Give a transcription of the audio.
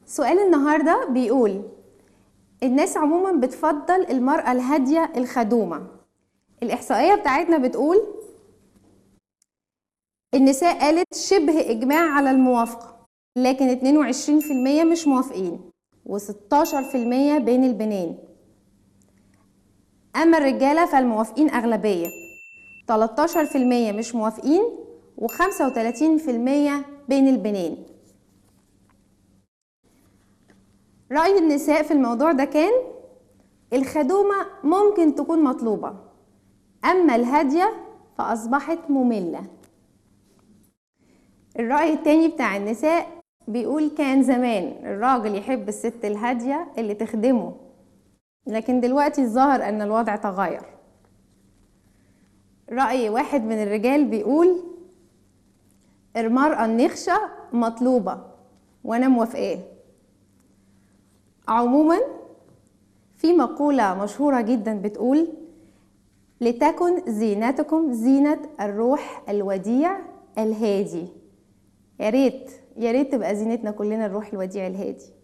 سؤال النهارده بيقول الناس عموما بتفضل المرأة الهادية الخدومة الإحصائية بتاعتنا بتقول النساء قالت شبه إجماع على الموافقة لكن 22% مش موافقين و16% بين البنين أما الرجالة فالموافقين أغلبية 13% مش موافقين و35% بين البنين رأي النساء في الموضوع ده كان الخدومة ممكن تكون مطلوبة أما الهادية فأصبحت مملة الرأي التاني بتاع النساء بيقول كان زمان الراجل يحب الست الهادية اللي تخدمه لكن دلوقتي الظاهر أن الوضع تغير رأي واحد من الرجال بيقول المرأة النخشة مطلوبة وأنا موافقاه عموما في مقولة مشهورة جدا بتقول لتكن زينتكم زينة الروح الوديع الهادي يا ريت يا ريت تبقى زينتنا كلنا الروح الوديع الهادي